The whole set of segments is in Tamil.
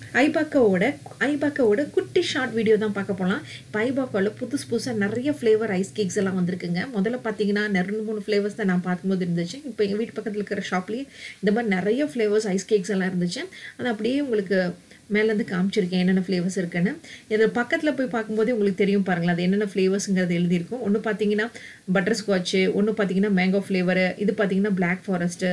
ஐபாக்காவோட ஐபாக்காவோட குட்டி ஷார்ட் வீடியோ தான் பார்க்க போகலாம் இப்போ ஐபாக்காவில் புதுசு புதுசாக நிறைய ஃப்ளேவர் ஐஸ் கேக்ஸ் எல்லாம் வந்திருக்குங்க முதல்ல பார்த்தீங்கன்னா ரெண்டு மூணு ஃப்ளேவர்ஸ் தான் நான் பார்க்கும்போது இருந்துச்சு இப்போ எங்கள் வீட்டு பக்கத்தில் இருக்கிற ஷாப்லேயே இந்த மாதிரி நிறைய ஃப்ளேவர்ஸ் ஐஸ் கேக்ஸ் எல்லாம் இருந்துச்சு அது அப்படியே உங்களுக்கு மேலேருந்து காமிச்சிருக்கேன் என்னென்ன ஃப்ளேவர்ஸ் இருக்குன்னு இதில் பக்கத்தில் போய் பார்க்கும்போதே உங்களுக்கு தெரியும் பாருங்களேன் அது என்னென்ன ஃப்ளேவர்ஸுங்கிறது எழுதியிருக்கும் ஒன்று பார்த்தீங்கன்னா பட்டர் ஸ்காட்சு ஒன்று பார்த்தீங்கன்னா மேங்கோ ஃப்ளேவரு இது பார்த்தீங்கன்னா பிளாக் ஃபாரஸ்ட்டு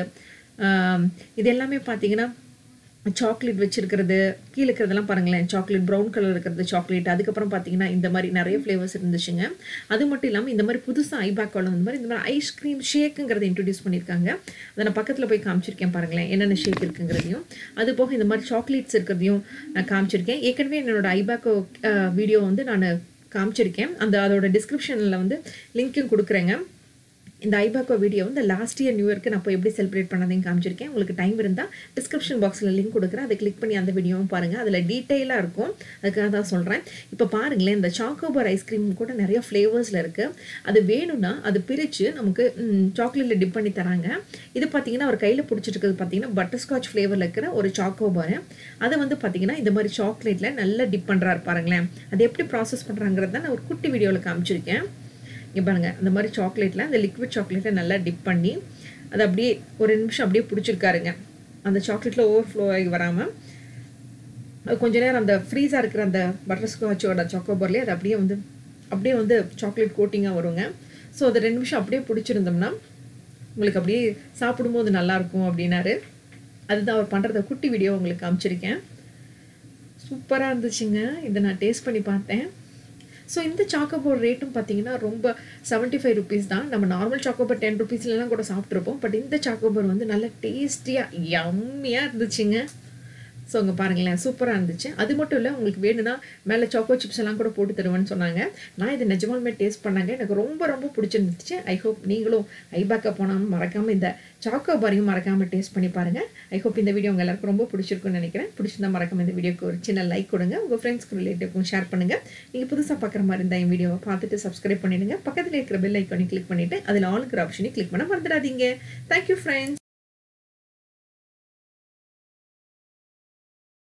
இது எல்லாமே பார்த்தீங்கன்னா சாக்லேட் வச்சிருக்கிறது கீழே இருக்கிறதெல்லாம் பாருங்களேன் சாக்லேட் ப்ரௌன் கலர் இருக்கிறது சாக்லேட் அதுக்கப்புறம் பார்த்தீங்கன்னா இந்த மாதிரி நிறைய ஃப்ளேவர்ஸ் இருந்துச்சுங்க அது மட்டும் இல்லாமல் இந்த மாதிரி புதுசாக ஐபேக்கோட இந்த மாதிரி இந்த மாதிரி ஐஸ்கிரீம் ஷேக்குங்கிறத இன்ட்ரடியூஸ் பண்ணியிருக்காங்க அதை நான் பக்கத்தில் போய் காமிச்சிருக்கேன் பாருங்களேன் என்னென்ன ஷேக் இருக்குங்கிறதையும் அது போக இந்த மாதிரி சாக்லேட்ஸ் இருக்கிறதையும் நான் காமிச்சிருக்கேன் ஏற்கனவே என்னோட ஐபேக்கோ வீடியோ வந்து நான் காமிச்சிருக்கேன் அந்த அதோட டிஸ்கிரிப்ஷனில் வந்து லிங்க்கும் கொடுக்குறேங்க இந்த ஐபாக்கோ வீடியோ வந்து லாஸ்ட் இயர் நியூ இயர்க்கு நான் இப்போ எப்படி செலிப்ரேட் பண்ணதையும் காமிச்சிருக்கேன் உங்களுக்கு டைம் இருந்தால் டிஸ்கிரிப்ஷன் பாக்ஸில் லிங்க் கொடுக்குறேன் அதை கிளிக் பண்ணி அந்த வீடியோவும் பாருங்கள் அதில் டீட்டெயிலாக இருக்கும் அதுக்காக தான் சொல்கிறேன் இப்போ பாருங்களேன் இந்த சாக்கோபார் ஐஸ்கிரீம் கூட நிறைய ஃப்ளேவர்ஸில் இருக்குது அது வேணும்னா அது பிரித்து நமக்கு சாக்லேட்டில் டிப் பண்ணி தராங்க இது பார்த்தீங்கன்னா அவர் கையில் பிடிச்சிருக்கிறது பார்த்தீங்கன்னா பட்டர்ஸ்காட்ச் ஃப்ளேவரில் இருக்கிற ஒரு சாக்கோபார் அதை வந்து பார்த்தீங்கன்னா இந்த மாதிரி சாக்லேட்டில் நல்லா டிப் பண்ணுறாரு பாருங்களேன் அது எப்படி ப்ராசஸ் பண்ணுறாங்கிறத நான் ஒரு குட்டி வீடியோவில் காமிச்சிருக்கேன் இங்கே பாருங்கள் அந்த மாதிரி சாக்லேட்டில் அந்த லிக்விட் சாக்லேட்டை நல்லா டிப் பண்ணி அதை அப்படியே ஒரு நிமிஷம் அப்படியே பிடிச்சிருக்காருங்க அந்த சாக்லேட்டில் ஓவர் ஃப்ளோ ஆகி வராமல் அது கொஞ்ச நேரம் அந்த ஃப்ரீஸாக இருக்கிற அந்த பட்டர் ஸ்காட்சோட சாக்கோபர்லேயே அது அப்படியே வந்து அப்படியே வந்து சாக்லேட் கோட்டிங்காக வருங்க ஸோ அதை ரெண்டு நிமிஷம் அப்படியே பிடிச்சிருந்தோம்னா உங்களுக்கு அப்படியே சாப்பிடும்போது நல்லாயிருக்கும் அப்படின்னாரு அதுதான் அவர் பண்ணுறத குட்டி வீடியோ உங்களுக்கு காமிச்சிருக்கேன் சூப்பராக இருந்துச்சுங்க இதை நான் டேஸ்ட் பண்ணி பார்த்தேன் ஸோ இந்த சாக்கோபோர் ரேட்டும் பார்த்தீங்கன்னா ரொம்ப செவன்ட்டி ஃபைவ் ருபீஸ் தான் நம்ம நார்மல் சாக்கோபர் டென் ருபீஸ்லாம் கூட சாப்பிட்ருப்போம் பட் இந்த சாக்கோபர் வந்து நல்ல டேஸ்டியாக யம்மியாக இருந்துச்சுங்க ஸோ அங்கே பாருங்களேன் சூப்பராக இருந்துச்சு அது மட்டும் இல்லை உங்களுக்கு வேணும்னா மேலே சாக்கோ சிப்ஸ் எல்லாம் கூட போட்டு தருவேன்னு சொன்னாங்க நான் இது நிஜமாலுமே டேஸ்ட் பண்ணாங்க எனக்கு ரொம்ப ரொம்ப பிடிச்சிருந்துச்சு ஐ ஹோப் நீங்களும் ஐபேக்கா போனாலும் மறக்காமல் இந்த சாக்கோ பாரையும் மறக்காமல் டேஸ்ட் பண்ணி பாருங்கள் ஐ ஹோப் இந்த வீடியோ உங்கள் எல்லாருக்கும் ரொம்ப பிடிச்சிருக்குன்னு நினைக்கிறேன் பிடிச்சிருந்தா மறக்காம இந்த வீடியோக்கு ஒரு சின்ன லைக் கொடுங்க உங்கள் ஃப்ரெண்ட்ஸ்க்கு ரிலேட்டிவ்க்கும் ஷேர் பண்ணுங்கள் நீங்கள் புதுசாக பார்க்குற மாதிரி இருந்தால் என் வீடியோவை பார்த்துட்டு சப்ஸ்கிரைப் பண்ணிடுங்க பக்கத்தில் இருக்கிற பெல் ஐக்கானி கிளிக் பண்ணிவிட்டு அதில் ஆளுங்கிற ஆப்ஷனை கிளிக் பண்ண மறந்துடாதீங்க தேங்க்யூ ஃப்ரெண்ட்ஸ்